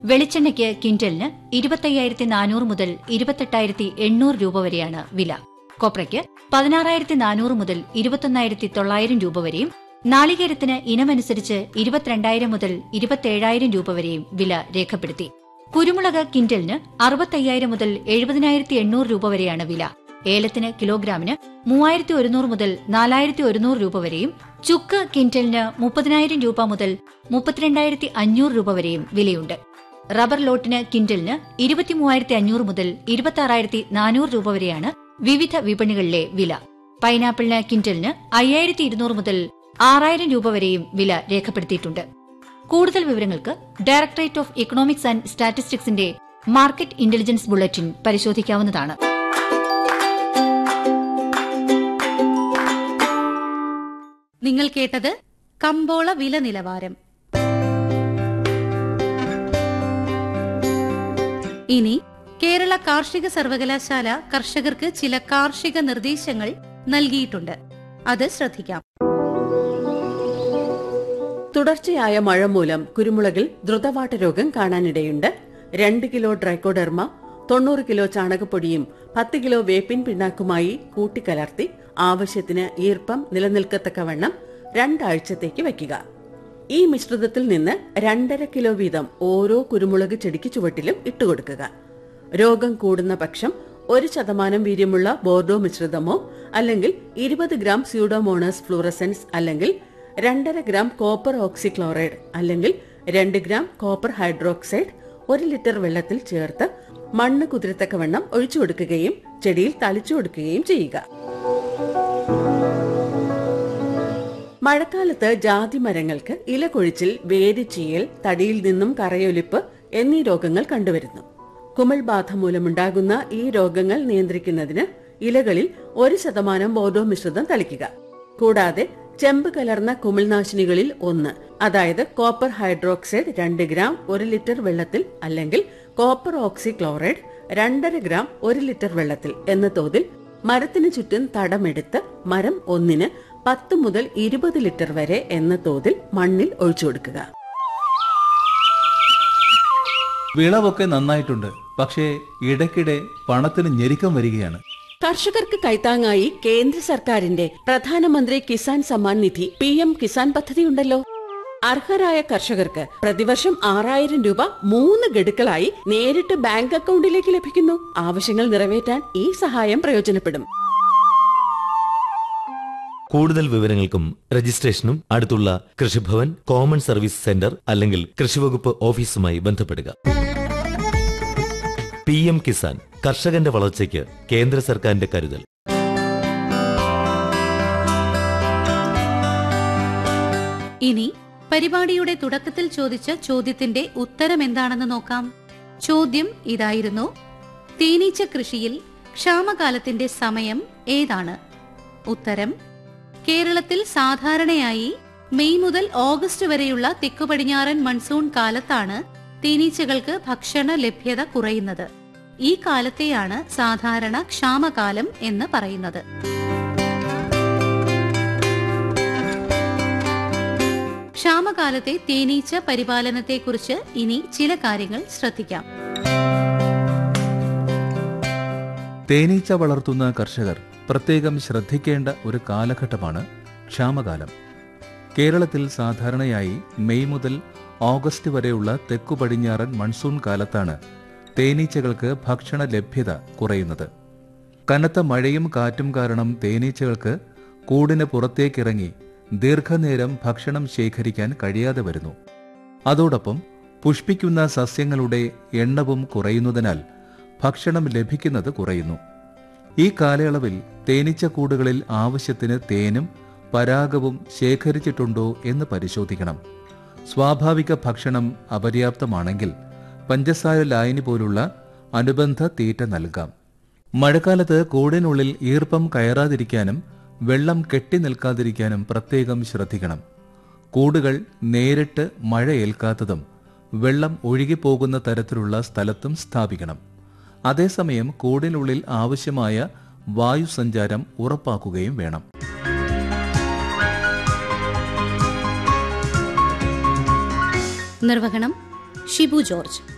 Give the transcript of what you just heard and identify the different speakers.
Speaker 1: വെളിച്ചെണ്ണയ്ക്ക് ക്വിന്റലിന് ഇരുപത്തയ്യായിരത്തി നാനൂറ് മുതൽ ഇരുപത്തെട്ടായിരത്തി എണ്ണൂറ് രൂപ വരെയാണ് വില കൊപ്രയ്ക്ക് പതിനാറായിരത്തി നാനൂറ് മുതൽ ഇരുപത്തൊന്നായിരത്തി തൊള്ളായിരം രൂപ വരെയും നാളികേരത്തിന് ഇനമനുസരിച്ച് ഇരുപത്തിരണ്ടായിരം മുതൽ ഇരുപത്തേഴായിരം രൂപ വരെയും വില രേഖപ്പെടുത്തി കുരുമുളക് ക്വിന്റലിന് അറുപത്തയ്യായിരം മുതൽ എഴുപതിനായിരത്തി എണ്ണൂറ് രൂപ വരെയാണ് വില ഏലത്തിന് കിലോഗ്രാമിന് മൂവായിരത്തി ഒരുന്നൂറ് മുതൽ നാലായിരത്തി ഒരുന്നൂറ് രൂപ വരെയും ചുക്ക് ക്വിന്റലിന് മുപ്പതിനായിരം രൂപ മുതൽ മുപ്പത്തിരണ്ടായിരത്തി അഞ്ഞൂറ് രൂപ വരെയും വിലയുണ്ട് റബ്ബർ ലോട്ടിന് ക്വിന്റലിന് ഇരുപത്തിമൂവായിരത്തി അഞ്ഞൂറ് മുതൽ ഇരുപത്തി നാനൂറ് രൂപ വരെയാണ് വിവിധ വിപണികളിലെ വില പൈനാപ്പിളിന് ക്വിന്റലിന് അയ്യായിരത്തി ഇരുന്നൂറ് മുതൽ ആറായിരം രൂപ വരെയും വില രേഖപ്പെടുത്തിയിട്ടുണ്ട് കൂടുതൽ വിവരങ്ങൾക്ക് ഡയറക്ടറേറ്റ് ഓഫ് ഇക്കണോമിക്സ് ആൻഡ് സ്റ്റാറ്റിസ്റ്റിക്സിന്റെ മാർക്കറ്റ് ഇന്റലിജൻസ് ബുള്ളറ്റിൻ പരിശോധിക്കാവുന്നതാണ്
Speaker 2: നിങ്ങൾ കേട്ടത് കമ്പോള വില നിലവാരം ഇനി കേരള കാർഷിക സർവകലാശാല കർഷകർക്ക് ചില കാർഷിക നിർദ്ദേശങ്ങൾ നൽകിയിട്ടുണ്ട് അത് ശ്രദ്ധിക്കാം
Speaker 3: തുടർച്ചയായ മഴ മൂലം കുരുമുളകിൽ ദ്രുതവാട്ട രോഗം കാണാനിടയുണ്ട് രണ്ട് കിലോ ഡ്രൈക്കോഡെർമ തൊണ്ണൂറ് കിലോ ചാണകപ്പൊടിയും പത്ത് കിലോ വേപ്പിൻ പിണ്ണാക്കുമായി കൂട്ടിക്കലർത്തി ആവശ്യത്തിന് ഈർപ്പം നിലനിൽക്കത്തക്കവണ്ണം രണ്ടാഴ്ചത്തേക്ക് വയ്ക്കുക ഈ മിശ്രിതത്തിൽ നിന്ന് രണ്ടര കിലോ വീതം ഓരോ കുരുമുളക് ചെടിക്ക് ചുവട്ടിലും ഇട്ടുകൊടുക്കുക രോഗം കൂടുന്ന പക്ഷം ഒരു ശതമാനം വീര്യമുള്ള ബോർഡോ മിശ്രിതമോ അല്ലെങ്കിൽ ഇരുപത് ഗ്രാം സ്യൂഡോമോണസ് ഫ്ലൂറസെൻസ് അല്ലെങ്കിൽ രണ്ടര ഗ്രാം കോപ്പർ ഓക്സിക്ലോറൈഡ് അല്ലെങ്കിൽ രണ്ട് ഗ്രാം കോപ്പർ ഹൈഡ്രോക്സൈഡ് ഒരു ലിറ്റർ വെള്ളത്തിൽ ചേർത്ത് മണ്ണ് കുതിരത്തക്കവണ്ണം ഒഴിച്ചു കൊടുക്കുകയും ചെടിയിൽ തളിച്ചു കൊടുക്കുകയും ചെയ്യുക മഴക്കാലത്ത് ജാതി മരങ്ങൾക്ക് ഇല കൊഴിച്ചിൽ വേരിച്ചീയൽ തടിയിൽ നിന്നും കറയൊലിപ്പ് എന്നീ രോഗങ്ങൾ കണ്ടുവരുന്നു കുമിൾ ബാധ മൂലമുണ്ടാകുന്ന ഈ രോഗങ്ങൾ നിയന്ത്രിക്കുന്നതിന് ഇലകളിൽ ഒരു ശതമാനം ബോധോ മിശ്രിതം തളിക്കുക കൂടാതെ ചെമ്പ് കലർന്ന കുമിൾനാശിനികളിൽ ഒന്ന് അതായത് കോപ്പർ ഹൈഡ്രോക്സൈഡ് രണ്ട് ഗ്രാം ഒരു ലിറ്റർ വെള്ളത്തിൽ അല്ലെങ്കിൽ കോപ്പർ ഓക്സി ക്ലോറൈഡ് രണ്ടര ഗ്രാം ഒരു ലിറ്റർ വെള്ളത്തിൽ എന്ന തോതിൽ മരത്തിന് ചുറ്റും തടമെടുത്ത് മരം ഒന്നിന് പത്ത് മുതൽ ഇരുപത് ലിറ്റർ വരെ എന്ന തോതിൽ മണ്ണിൽ ഒഴിച്ചു കൊടുക്കുക
Speaker 4: വിളവൊക്കെ നന്നായിട്ടുണ്ട് പക്ഷേ ഇടയ്ക്കിടെ പണത്തിന് ഞെരുക്കം വരികയാണ്
Speaker 3: കർഷകർക്ക് കൈത്താങ്ങായി കേന്ദ്ര സർക്കാരിന്റെ പ്രധാനമന്ത്രി കിസാൻ സമ്മാൻ നിധി പി എം കിസാൻ പദ്ധതിയുണ്ടല്ലോ അർഹരായ കർഷകർക്ക് പ്രതിവർഷം ആറായിരം രൂപ മൂന്ന് ഗഡുക്കളായി നേരിട്ട് ബാങ്ക് അക്കൗണ്ടിലേക്ക് ലഭിക്കുന്നു ആവശ്യങ്ങൾ നിറവേറ്റാൻ ഈ സഹായം പ്രയോജനപ്പെടും
Speaker 5: കൂടുതൽ വിവരങ്ങൾക്കും രജിസ്ട്രേഷനും അടുത്തുള്ള കൃഷിഭവൻ കോമൺ സർവീസ് സെന്റർ അല്ലെങ്കിൽ കൃഷിവകുപ്പ് ഓഫീസുമായി ബന്ധപ്പെടുക പി എം കിസാൻ കർഷകന്റെ വളർച്ചയ്ക്ക് കേന്ദ്ര സർക്കാരിന്റെ കരുതൽ
Speaker 2: ഇനി പരിപാടിയുടെ തുടക്കത്തിൽ ചോദിച്ച ചോദ്യത്തിന്റെ ഉത്തരം എന്താണെന്ന് നോക്കാം ചോദ്യം ഇതായിരുന്നു തേനീച്ച കൃഷിയിൽ ക്ഷാമകാലത്തിന്റെ സമയം ഏതാണ് ഉത്തരം കേരളത്തിൽ സാധാരണയായി മെയ് മുതൽ ഓഗസ്റ്റ് വരെയുള്ള തെക്കുപടിഞ്ഞാറൻ മൺസൂൺ കാലത്താണ് തേനീച്ചകൾക്ക് ഭക്ഷണ ലഭ്യത കുറയുന്നത് ഈ കാലത്തെയാണ് സാധാരണ ക്ഷാമകാലം എന്ന് പറയുന്നത് ക്ഷാമകാലത്തെ തേനീച്ച പരിപാലനത്തെക്കുറിച്ച് ഇനി ചില കാര്യങ്ങൾ ശ്രദ്ധിക്കാം
Speaker 4: തേനീച്ച വളർത്തുന്ന കർഷകർ പ്രത്യേകം ശ്രദ്ധിക്കേണ്ട ഒരു കാലഘട്ടമാണ് ക്ഷാമകാലം കേരളത്തിൽ സാധാരണയായി മെയ് മുതൽ ഓഗസ്റ്റ് വരെയുള്ള തെക്കു പടിഞ്ഞാറൻ മൺസൂൺ കാലത്താണ് തേനീച്ചകൾക്ക് ഭക്ഷണ ലഭ്യത കുറയുന്നത് കനത്ത മഴയും കാറ്റും കാരണം തേനീച്ചകൾക്ക് കൂടിന് പുറത്തേക്കിറങ്ങി ദീർഘനേരം ഭക്ഷണം ശേഖരിക്കാൻ കഴിയാതെ വരുന്നു അതോടൊപ്പം പുഷ്പിക്കുന്ന സസ്യങ്ങളുടെ എണ്ണവും കുറയുന്നതിനാൽ ഭക്ഷണം ലഭിക്കുന്നത് കുറയുന്നു ഈ കാലയളവിൽ തേനീച്ചക്കൂടുകളിൽ ആവശ്യത്തിന് തേനും പരാഗവും ശേഖരിച്ചിട്ടുണ്ടോ എന്ന് പരിശോധിക്കണം സ്വാഭാവിക ഭക്ഷണം അപര്യാപ്തമാണെങ്കിൽ പഞ്ചസാര ലായനി പോലുള്ള അനുബന്ധ തീറ്റ നൽകാം മഴക്കാലത്ത് കൂടിനുള്ളിൽ ഈർപ്പം കയറാതിരിക്കാനും വെള്ളം കെട്ടി നിൽക്കാതിരിക്കാനും പ്രത്യേകം ശ്രദ്ധിക്കണം കൂടുകൾ നേരിട്ട് മഴ ഏൽക്കാത്തതും വെള്ളം ഒഴുകിപ്പോകുന്ന തരത്തിലുള്ള സ്ഥലത്തും സ്ഥാപിക്കണം അതേസമയം കൂടിനുള്ളിൽ ആവശ്യമായ വായുസഞ്ചാരം ഉറപ്പാക്കുകയും വേണം
Speaker 2: നിർവഹണം ഷിബു ജോർജ്